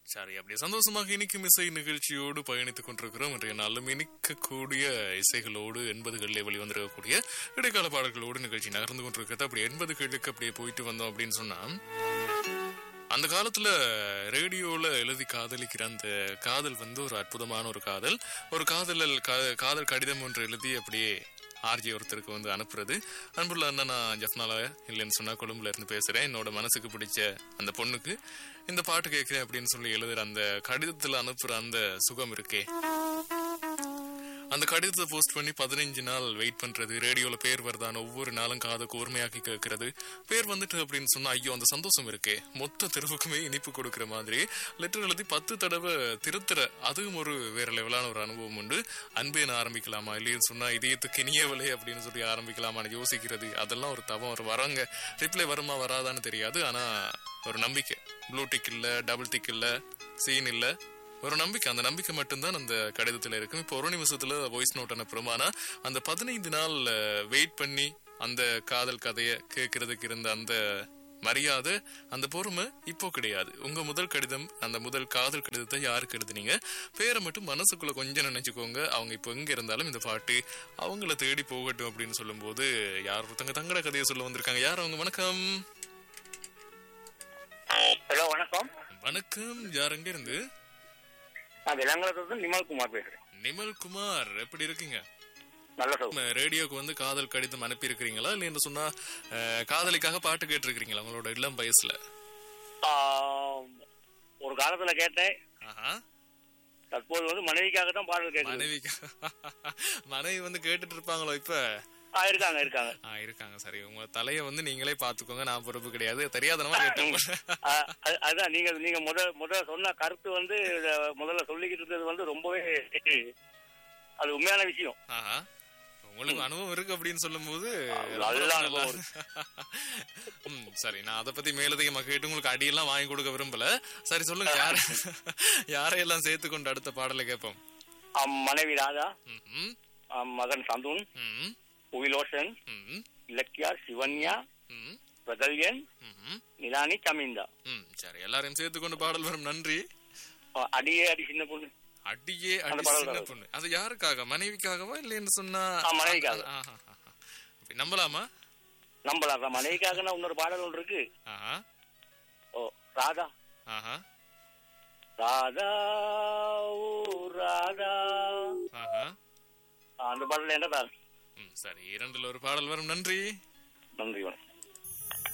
சரி அப்படியே சந்தோஷமாக இனிக்கும் இசை நிகழ்ச்சியோடு பயணித்துக் கொண்டிருக்கிறோம் இன்றைய நாளும் இனிக்கக்கூடிய இசைகளோடு எண்பதுகளிலே வெளிவந்திருக்கக்கூடிய இடைக்கால பாடல்களோடு நிகழ்ச்சி நகர்ந்து கொண்டிருக்கிறது அப்படி எண்பதுகளுக்கு அப்படியே போயிட்டு வந்தோம் அப்படின்னு சொன்னா அந்த காலத்துல ரேடியோல எழுதி காதலிக்கிற அந்த காதல் வந்து ஒரு அற்புதமான ஒரு காதல் ஒரு காதலல் கா- காதல் கடிதம் ஒன்று எழுதி அப்படியே ஆர்ஜி ஒருத்தருக்கு வந்து அனுப்புறது அன்புள்ள அண்ணன் நான் ஜஃப்னால இல்லைன்னு சொன்னா கொழும்புல இருந்து பேசுறேன் என்னோட மனசுக்கு பிடிச்ச அந்த பொண்ணுக்கு இந்த பாட்டு கேட்கிறேன் அப்படின்னு சொல்லி எழுதுற அந்த கடிதத்துல அனுப்புற அந்த சுகம் இருக்கே அந்த கடிதத்தை போஸ்ட் பண்ணி பதினஞ்சு நாள் வெயிட் பண்றது ரேடியோல பேர் வருதான்னு ஒவ்வொரு நாளும் காதை கூர்மையாக்கி கேட்கறது பேர் வந்துட்டு அப்படின்னு சொன்னா ஐயோ அந்த சந்தோஷம் இருக்கே மொத்த தெருவுக்குமே இனிப்பு கொடுக்கிற மாதிரி லெட்டர் எழுதி பத்து தடவை திருத்துற அதுவும் ஒரு வேற லெவலான ஒரு அனுபவம் உண்டு அன்பேன்னு ஆரம்பிக்கலாமா இல்லைன்னு சொன்னா இதயத்துக்கு இனியவளே அப்படின்னு சொல்லி ஆரம்பிக்கலாமான்னு யோசிக்கிறது அதெல்லாம் ஒரு தவம் ஒரு வரங்க ரிப்ளை வருமா வராதான்னு தெரியாது ஆனா ஒரு நம்பிக்கை ப்ளூ டிக் இல்ல டபுள் டிக் இல்ல சீன் இல்ல ஒரு நம்பிக்கை அந்த நம்பிக்கை மட்டும்தான் அந்த கடிதத்துல இருக்கும் இப்போ ஒரு நிமிஷத்துல வாய்ஸ் நோட் அனுப்புறோம் ஆனா அந்த பதினைந்து நாள் வெயிட் பண்ணி அந்த காதல் கதையை கேட்கறதுக்கு இருந்த அந்த மரியாதை அந்த பொறுமை இப்போ கிடையாது உங்க முதல் கடிதம் அந்த முதல் காதல் கடிதத்தை யாருக்கு எழுதுனீங்க பேரை மட்டும் மனசுக்குள்ள கொஞ்சம் நினைச்சுக்கோங்க அவங்க இப்போ எங்க இருந்தாலும் இந்த பாட்டு அவங்கள தேடி போகட்டும் அப்படின்னு சொல்லும்போது யார் ஒருத்தங்க தங்கட கதையை சொல்ல வந்திருக்காங்க யார் அவங்க வணக்கம் ஹலோ வணக்கம் வணக்கம் யார் எங்க இருந்து நான் விலங்குலத்துல நிமல்குமார் பேசுறேன் நிமல் குமார் எப்படி இருக்கீங்க நல்ல சௌ நம்ம ரேடியோக்கு வந்து காதல் கடிதம் அனுப்பி இருக்கிறீங்களா இல்ல என்று சொன்னா அஹ், காதலிக்காக பாட்டு கேட்டிருக்கிறீங்களா உங்களோட இளம் வயசுல ஆம், ஒரு காலத்துல கேட்டேன் ஆஹா தற்போது வந்து மனைவிக்காக தான் பாடல் கேட்குறேன் மனைவி மனைவி வந்து கேட்டுட்டு இருப்பாங்களோ இப்ப ஆ இருக்காங்க இருக்காங்க ஆ இருக்காங்க சரி உங்க தலைய வந்து நீங்களே பாத்துக்கோங்க நான் பொறுப்பு கிடையாது தெரியாதனமா கேட்டேன் ஆ, அது- அதுதான் நீங்க நீங்க முத முத சொன்ன கருத்து வந்து இத முதல்ல சொல்லிக்கிட்டு இருந்தது வந்து ரொம்பவே அது உண்மையான விஷயம் ஆஹா உங்களுக்கு அனுபவம் இருக்கு அப்படின்னு சொல்லும்போது நல்ல அனுபவம் ம், சரி நான் அதை பத்தி மேலதிகமா கேட்டு உங்களுக்கு அடியெல்லாம் வாங்கி கொடுக்க விரும்பல சரி சொல்லுங்க யார யாரையெல்லாம் சேர்த்து கொண்டு அடுத்த பாடலை கேட்போம் ஆம், மனைவி ராதா ம், ம், ஆம், மகன் சந்துன் ம், உவிலோஷன் ம், இலக்கியா சிவன்யா ம், பிரதல்யன் ம், நிலானி சமிந்தா ம். சரி எல்லாரையும் சேர்த்து கொண்டு பாடல் வரும் நன்றி ஆ, அடியே அடி சின்ன பொண்ணு அடியே அடி அந்த பாடல் சின்ன வரும். பொண்ணு அது யாருக்காக மனைவிக்காகவா இல்லைன்னு சொன்னா ஆ, மனைவிக்காக. ஆஹா, ஆஹா. அப்படி நம்பலாமா நம்பலாம் தான் மனைவிக்காகனா இன்னொரு பாடல் ஒன்று இருக்கு ஆஹா ஓ ராதா ஆஹா ராதா ஓ ராதா ஆஹா ஆ, அந்த பாடல் என்ன தான் ம், சரி இரண்டுல ஒரு பாடல் வரும் நன்றி நன்றி வணக்கம்